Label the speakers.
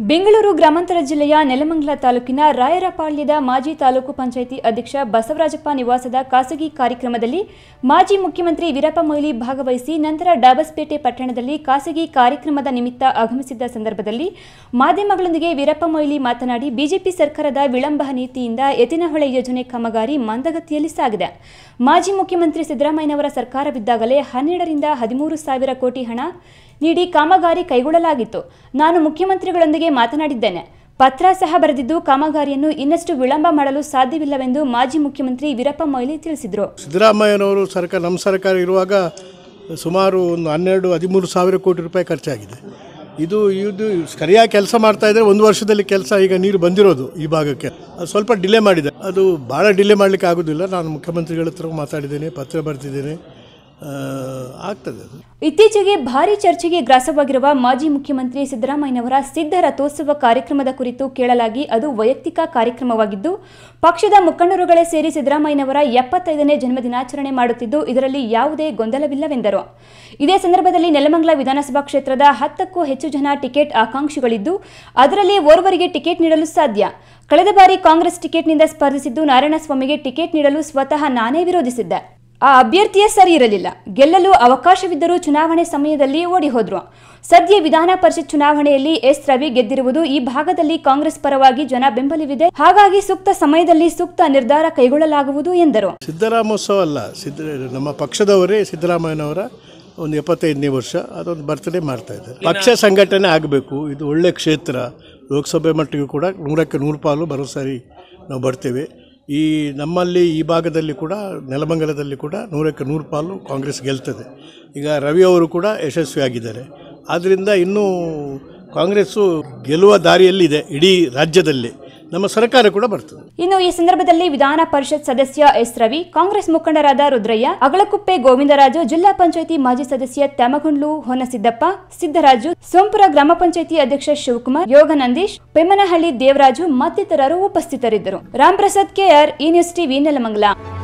Speaker 1: ಬೆಂಗಳೂರು ಗ್ರಾಮಾಂತರ ಜಿಲ್ಲೆಯ ನೆಲಮಂಗಲ ತಾಲೂಕಿನ ರಾಯರಪಾಳ್ಯದ ಮಾಜಿ ತಾಲೂಕು ಪಂಚಾಯಿತಿ ಅಧ್ಯಕ್ಷ ಬಸವರಾಜಪ್ಪ ನಿವಾಸದ ಖಾಸಗಿ ಕಾರ್ಯಕ್ರಮದಲ್ಲಿ ಮಾಜಿ ಮುಖ್ಯಮಂತ್ರಿ ವೀರಪ್ಪ ಮೊಯ್ಲಿ ಭಾಗವಹಿಸಿ ನಂತರ ಡಾಬಸ್ಪೇಟೆ ಪಟ್ಟಣದಲ್ಲಿ ಖಾಸಗಿ ಕಾರ್ಯಕ್ರಮದ ನಿಮಿತ್ತ ಆಗಮಿಸಿದ್ದ ಸಂದರ್ಭದಲ್ಲಿ ಮಾಧ್ಯಮಗಳೊಂದಿಗೆ ವೀರಪ್ಪ ಮೊಯ್ಲಿ ಮಾತನಾಡಿ ಬಿಜೆಪಿ ಸರ್ಕಾರದ ವಿಳಂಬ ನೀತಿಯಿಂದ ಎತ್ತಿನಹೊಳೆ ಯೋಜನೆ ಕಾಮಗಾರಿ ಮಂದಗತಿಯಲ್ಲಿ ಸಾಗಿದೆ ಮಾಜಿ ಮುಖ್ಯಮಂತ್ರಿ ಸಿದ್ದರಾಮಯ್ಯನವರ ಸರ್ಕಾರವಿದ್ದಾಗಲೇ ಹನ್ನೆರಡರಿಂದ ಹದಿಮೂರು ಸಾವಿರ ಕೋಟಿ ಹಣ ನೀಡಿ ಕಾಮಗಾರಿ ಕೈಗೊಳ್ಳಲಾಗಿತ್ತು ನಾನು ಮುಖ್ಯಮಂತ್ರಿಗಳೊಂದಿಗೆ ಮಾತನಾಡಿದ್ದೇನೆ ಪತ್ರ ಸಹ ಬರೆದಿದ್ದು ಕಾಮಗಾರಿಯನ್ನು ಇನ್ನಷ್ಟು ವಿಳಂಬ ಮಾಡಲು ಸಾಧ್ಯವಿಲ್ಲವೆಂದು ಮಾಜಿ ಮುಖ್ಯಮಂತ್ರಿ ವೀರಪ್ಪ ಮೊಯ್ಲಿ ತಿಳಿಸಿದರು
Speaker 2: ಸಿದ್ದರಾಮಯ್ಯನವರು ಸರ್ಕಾರ ನಮ್ಮ ಸರ್ಕಾರ ಇರುವಾಗ ಸುಮಾರು ಒಂದು ಹನ್ನೆರಡು ಹದಿಮೂರು ಸಾವಿರ ಕೋಟಿ ರೂಪಾಯಿ ಖರ್ಚಾಗಿದೆ ಇದು ಇದು ಸರಿಯಾಗಿ ಕೆಲಸ ಮಾಡ್ತಾ ಇದ್ದರೆ ಒಂದು ವರ್ಷದಲ್ಲಿ ಕೆಲಸ ಈಗ ನೀರು ಬಂದಿರೋದು ಈ ಭಾಗಕ್ಕೆ ಅದು ಸ್ವಲ್ಪ ಡಿಲೇ ಮಾಡಿದೆ ಅದು ಭಾಳ ಡಿಲೇ ಮಾಡಲಿಕ್ಕೆ ಆಗೋದಿಲ್ಲ ನಾನು ಮುಖ್ಯಮಂತ್ರಿಗಳ ಹತ್ರ ಮಾತಾಡಿದ್ದೇನೆ ಪತ್ರ ಬರ್ತಿದ್ದೇನೆ ಆ, ಆಗ್ತದೆ ಅದು
Speaker 1: ಇತ್ತೀಚೆಗೆ ಭಾರಿ ಚರ್ಚೆಗೆ ಗ್ರಾಸವಾಗಿರುವ ಮಾಜಿ ಮುಖ್ಯಮಂತ್ರಿ ಸಿದ್ದರಾಮಯ್ಯನವರ ಸಿದ್ಧ ರಥೋತ್ಸವ ಕಾರ್ಯಕ್ರಮದ ಕುರಿತು ಕೇಳಲಾಗಿ ಅದು ವೈಯಕ್ತಿಕ ಕಾರ್ಯಕ್ರಮವಾಗಿದ್ದು ಪಕ್ಷದ ಮುಖಂಡರುಗಳೇ ಸೇರಿ ಸಿದ್ದರಾಮಯ್ಯನವರ ಎಪ್ಪತ್ತೈದನೇ ಜನ್ಮದಿನಾಚರಣೆ ಮಾಡುತ್ತಿದ್ದು ಇದರಲ್ಲಿ ಯಾವುದೇ ಗೊಂದಲವಿಲ್ಲವೆಂದರು ಇದೇ ಸಂದರ್ಭದಲ್ಲಿ ನೆಲಮಂಗಲ ವಿಧಾನಸಭಾ ಕ್ಷೇತ್ರದ ಹತ್ತಕ್ಕೂ ಹೆಚ್ಚು ಜನ ಟಿಕೆಟ್ ಆಕಾಂಕ್ಷಿಗಳಿದ್ದು ಅದರಲ್ಲಿ ಓರ್ವರಿಗೆ ಟಿಕೆಟ್ ನೀಡಲು ಸಾಧ್ಯ ಕಳೆದ ಬಾರಿ ಕಾಂಗ್ರೆಸ್ ಟಿಕೆಟ್ನಿಂದ ಸ್ಪರ್ಧಿಸಿದ್ದು ನಾರಾಯಣಸ್ವಾಮಿಗೆ ಟಿಕೆಟ್ ನೀಡಲು ಸ್ವತಃ ನಾನೇ ವಿರೋಧಿಸಿದ್ದೆ ಆ ಅಭ್ಯರ್ಥಿಯೇ ಸರಿ ಇರಲಿಲ್ಲ ಗೆಲ್ಲಲು ಅವಕಾಶವಿದ್ದರೂ ಚುನಾವಣೆ ಸಮಯದಲ್ಲಿ ಓಡಿ ಹೋದ್ರು ಸದ್ಯ ವಿಧಾನ ಪರಿಷತ್ ಚುನಾವಣೆಯಲ್ಲಿ ಎಸ್ ರವಿ ಗೆದ್ದಿರುವುದು ಈ ಭಾಗದಲ್ಲಿ ಕಾಂಗ್ರೆಸ್ ಪರವಾಗಿ ಜನ ಬೆಂಬಲವಿದೆ ಹಾಗಾಗಿ ಸೂಕ್ತ ಸಮಯದಲ್ಲಿ ಸೂಕ್ತ ನಿರ್ಧಾರ ಕೈಗೊಳ್ಳಲಾಗುವುದು ಎಂದರು
Speaker 2: ಸಿದ್ದರಾಮೋತ್ಸವ ಅಲ್ಲ ಸಿದ್ದ ನಮ್ಮ ಪಕ್ಷದವರೇ ಸಿದ್ದರಾಮಯ್ಯನವರ ಒಂದು ಎಪ್ಪತ್ತೈದನೇ ವರ್ಷ ಅದೊಂದು ಬರ್ತ್ಡೇ ಮಾಡ್ತಾ ಇದ್ದಾರೆ ಪಕ್ಷ ಸಂಘಟನೆ ಆಗಬೇಕು ಇದು ಒಳ್ಳೆ ಕ್ಷೇತ್ರ ಲೋಕಸಭೆ ಮಟ್ಟಿಗೂ ಕೂಡ ನೂರಕ್ಕೆ ನೂರು ಪಾಲು ಬರೋ ಸಾರಿ ನಾವು ಬರ್ತೇವೆ ಈ ನಮ್ಮಲ್ಲಿ ಈ ಭಾಗದಲ್ಲಿ ಕೂಡ ನೆಲಮಂಗಲದಲ್ಲಿ ಕೂಡ ನೂರಕ್ಕೆ ನೂರು ಪಾಲು ಕಾಂಗ್ರೆಸ್ ಗೆಲ್ತದೆ ಈಗ ರವಿ ಅವರು ಕೂಡ ಯಶಸ್ವಿಯಾಗಿದ್ದಾರೆ ಆದ್ದರಿಂದ ಇನ್ನೂ ಕಾಂಗ್ರೆಸ್ಸು ಗೆಲ್ಲುವ ದಾರಿಯಲ್ಲಿದೆ ಇಡೀ ರಾಜ್ಯದಲ್ಲಿ ನಮ್ಮ ಸರ್ಕಾರ ಕೂಡ ಬರ್ತದೆ
Speaker 1: ಇನ್ನು ಈ ಸಂದರ್ಭದಲ್ಲಿ ವಿಧಾನ ಪರಿಷತ್ ಸದಸ್ಯ ಎಸ್ ರವಿ ಕಾಂಗ್ರೆಸ್ ಮುಖಂಡರಾದ ರುದ್ರಯ್ಯ ಅಗಳಕುಪ್ಪೆ ಗೋವಿಂದರಾಜು ಜಿಲ್ಲಾ ಪಂಚಾಯಿತಿ ಮಾಜಿ ಸದಸ್ಯ ತ್ಯಾಮಗುಂಡ್ಲು ಹೊನ್ನಸಿದ್ದಪ್ಪ ಸಿದ್ದರಾಜು ಸೋಂಪುರ ಗ್ರಾಮ ಪಂಚಾಯಿತಿ ಅಧ್ಯಕ್ಷ ಶಿವಕುಮಾರ್ ಯೋಗನಂದೀಶ್ ಪೆಮ್ಮನಹಳ್ಳಿ ದೇವರಾಜು ಮತ್ತಿತರರು ಉಪಸ್ಥಿತರಿದ್ದರು Ram Prasad KR E news TV Nelamangala